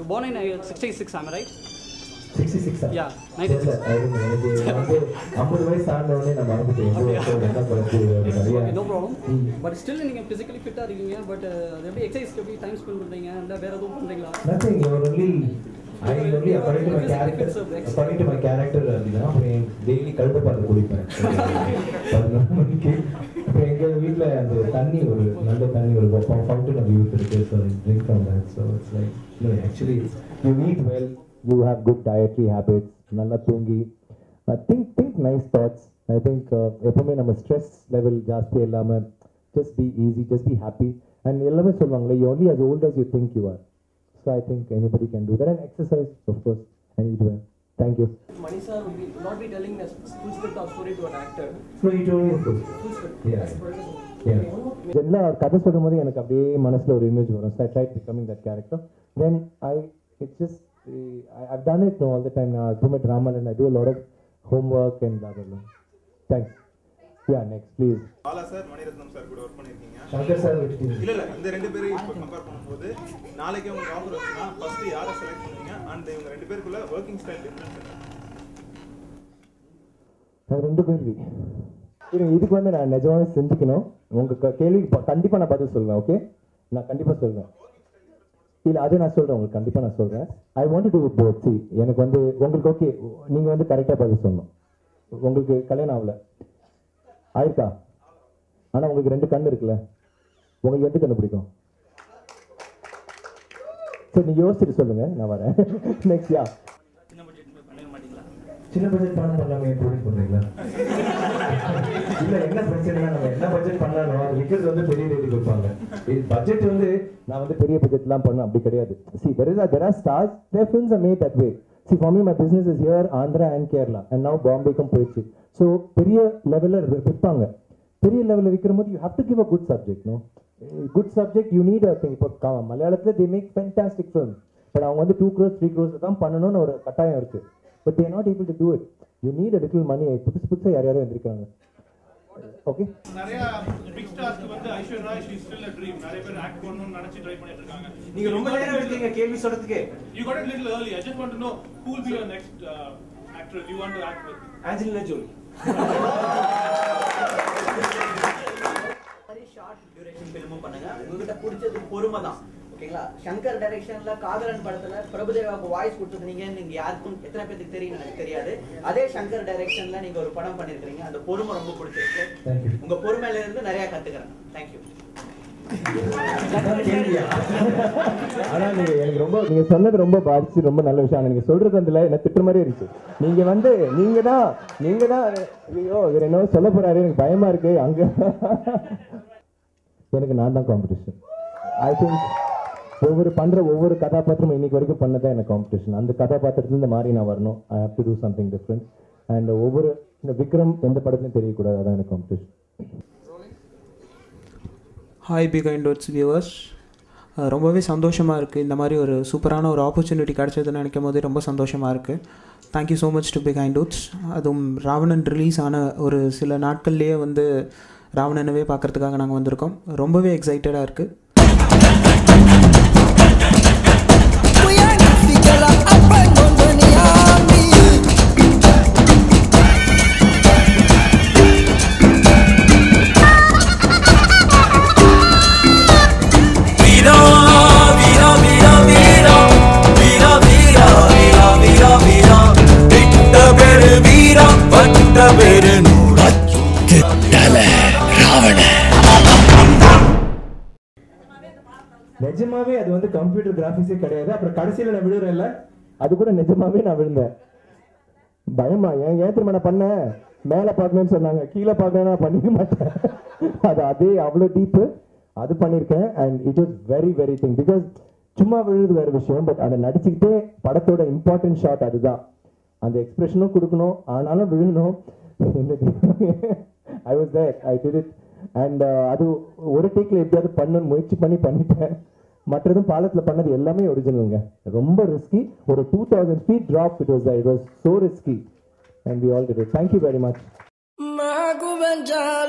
you're born in uh, 66, am I right? Sixty சிக்ஸா Yeah, 96. எனக்கு வந்து ஐம்பது வயசு தாண்டின உடனே நான் மறந்துட்டேன் எந்த வருஷம் என்ன படுத்து நிறைய Okay, no problem. But still நீங்கள் ஃபிசிக்கலி ஃபிட்டாக இருக்கீங்க பட் அது எப்படி எக்ஸசைஸ் எப்படி டைம் ஸ்பெண்ட் பண்ணுறீங்க இல்லை வேறு எதுவும் பண்ணுறீங்களா Nothing. You are only. I only according to my character. According to my character, அப்படின்னா அப்புறம் டெய்லி கழுத பாட்டு குடிப்பேன் பதினொரு மணிக்கு அப்புறம் எங்க வீட்ல அந்த தண்ணி ஒரு நல்ல தண்ணி ஒரு ஃபவுண்டன் ஆஃப் யூத் இருக்கு so drink from that so it's like no actually you need well you have good dietary habits நல்லா தூங்கி think think nice thoughts I think எப்பவுமே நம்ம ஸ்ட்ரெஸ் லெவல் ஜாஸ்தி இல்லாமல் just be easy just be happy and எல்லாமே சொல்லுவாங்களே you only as old as you think you are so I think anybody can do that and exercise of course and eat well thank you Mani sir will be, not be telling a full script of story to an actor. no you told me this Full script. Yeah. As a producer. Yeah. Okay, one more- ஜென்ரலா கதை சொல்லும் போது எனக்கு அப்படியே மனசுல ஒரு image வரும் so I try becoming that character then I it's just I done it no all the time நான் do my drama and I do lot of home work and அதெல்லாம் thanks yeah next please Bala sir Mani Ratnam sir கூட work பண்ணிருக்கீங்க Shankar sir விட்டுட்டீங்க இல்ல இல்ல இந்த ரெண்டு பேரையும் இப்போ கம்பேர் பண்ணும்போது நாளைக்கு உங்களுக்கு ஆஃபர் வந்துச்சுன்னா ஃபர்ஸ்ட் யாரை செலக்ட் பண்ணுவீங்க அண்ட் இவங்க ரெண்டு பேருக்குள்ள ஒர்க்கிங் ஸ்டைல் டிஃபரன்ஸ் என்ன அது ரெண்டு கேள்வி இருங்க இதுக்கு வந்து நான் நிஜமாவே செஞ்சுக்கணும் உங்க க- கேள்விக்கு ப- கண்டிப்பா நான் பதில் சொல்லுவேன் ஓகே நான் கண்டிப்பா சொல்றேன் இல்ல அது நான் சொல்றேன் உங்களுக்கு கண்டிப்பா நான் சொல்றேன் I want to both see எனக்கு வந்து உங்களுக்கு ஓகே நீங்க வந்து கரெக்டா பதில் சொல்லணும் உங்களுக்கு கல்யாணம் ஆகல ஆயிருக்கா ஆனா உங்களுக்கு ரெண்டு கண்ணு இருக்குல்ல உங்களுக்கு எந்த கண்ணு பிடிக்கும் சரி நீங்க யோசிச்சுட்டு சொல்லுங்க நான் வரேன் நெக்ஸ்ட் யா சின்ன பட்ஜெட் படம் பண்ணாம ப்ரொடியூஸ் பண்றீங்களா இல்ல என்ன பிரச்சனைனா நம்ம என்ன பட்ஜெட் பண்ணாலும் அது விக்கிறது வந்து பெரிய ரேட்டுக்கு வைப்பாங்க பட்ஜெட் வந்து நான் வந்து பெரிய பட்ஜெட்லாம் பண்ண அப்படி கிடையாது see there is there are stars their films are made that way see for me my business is here Andhra and Kerala and now பாம்பேக்கும் போயிடுச்சு ஸோ பெரிய லெவலில் விற்பாங்க பெரிய லெவலில் விற்கிற போது you have to give a good subject no good subject you need a thing இப்போ க- மலையாளத்துல they make fantastic film but அவங்க வந்து டூ க்ரோஸ் த்ரீ க்ரோஸ் தான் பண்ணணும்னு ஒரு கட்டாயம் இருக்கு but they're not able to do it you need a little money புதுசு புதுசாக யார் யாரும் எந்திரிக்கிறாங்க ஓகே நிறைய பிக் ஸ்டார்ஸ்க்கு வந்து Aishwarya Rai she still a dream நிறைய பேர் ஆக்ட் பண்ணணும்னு நினைச்சு ட்ரை பண்ணிட்டு இருக்காங்க நீங்க ரொம்ப நேரம் எடுத்தீங்க கேள்வி சொல்றதுக்கு you got it little early i just want to know who will be your next uh, actress you want to act with Angelina Jolie மாதிரி ஷார்ட் டியூரேஷன் ஃபிலிமும் பண்ணுங்க உங்ககிட்ட பிடிச்சது பொறுமை தான் ஓகேங்களா சங்கர் டைரக்ஷன்ல காதலன் படத்துல பிரபுதேவாக்கு வாய்ஸ் கொடுத்தது நீங்க நீங்க யாருக்கும் எத்தனை பேருக்கு தெரியும் எனக்கு தெரியாது அதே சங்கர் டைரக்ஷன்ல நீங்க ஒரு படம் பண்ணிருக்கீங்க அந்த பொறுமை ரொம்ப பிடிச்சிருக்கு தேங்க்யூ உங்க பொறுமையில இருந்து நிறைய கத்துக்கிறேன் தேங்க்யூ ஆனா நீங்க எனக்கு ரொம்ப நீங்க சொன்னது ரொம்ப பாதிச்சு ரொம்ப நல்ல விஷயம் ஆனா நீங்க சொல்றது அதுல என்ன திட்டுற மாதிரி இருந்துச்சு நீங்க வந்து நீங்க தான் நீங்க தான் ஐயோ இவர் என்ன சொல்ல போறாரு எனக்கு பயமா இருக்கு அங்க எனக்கு நான் தான் காம்படிஷன் ஐ திங்க் ஒவ்வொரு பண்ற ஒவ்வொரு கதாபாத்திரமும் இன்னைக்கு வரைக்கும் பண்ணதான் எனக்கு காம்படிஷன் அந்த கதாபாத்திரத்துல இந்த மாதிரி நான் வரணும் I have to do something different and ஒவ்வொரு இந்த விக்ரம் எந்த படத்துலையும் தெரியக்கூடாது அதான் எனக்கு competition hi be kind words viewers ரொம்பவே சந்தோஷமாக இருக்குது இந்த மாதிரி ஒரு சூப்பரான ஒரு ஆப்பர்ச்சுனிட்டி கிடச்சதுன்னு நினைக்கும் போதே ரொம்ப சந்தோஷமாக இருக்குது thank you so much to be kind words அதுவும் ராவணன் ரிலீஸ் ஆன ஒரு சில நாட்கள்லேயே வந்து ராவணனவே பார்க்குறதுக்காக நாங்கள் வந்திருக்கோம் ரொம்பவே எக்ஸைட்டடாக இருக்குது வீரா வீரா வீரா வீரா வீரா வீரா வீரா வீரா வீரா திட்ட பேரு வீரா பட்ட பேரு நூறா திட்டல ராவண நிஜமாவே அது வந்து கம்ப்யூட்டர் கிராஃபிக்ஸே கிடையாது அப்புறம் கடைசியில நான் விழுறேன்ல அது கூட நிஜமாவே நான் விழுந்தேன் பயமா ஏன் ஏன் திரும்ப நான் பண்ணேன் மேல பார்க்கணும்னு சொன்னாங்க கீழே பார்க்கணும் நான் பண்ணிக்க மாட்டேன் அது அதே அவ்வளோ டீப்பு அது பண்ணியிருக்கேன் and it was very very thing because சும்மா விழுது வேற விஷயம் பட் அதை நடிச்சுக்கிட்டே படத்தோட இம்பார்ட்டன்ட் ஷாட் அதுதான் அந்த எக்ஸ்பிரஷனும் கொடுக்கணும் ஆனாலும் விழணும் I was there I did it and அது ஒரு டேக்ல எப்படியாவது பண்ணணும்னு முயற்சி பண்ணி பண்ணிட்டேன் மற்றதும் பாலத்துல பண்ணது எல்லாமே ஒரிஜினலுங்க ரொம்ப ரிஸ்கி ஒரு two thousand feet drop it was it was so risky and we all did it thank you very much மகுவஞ்சா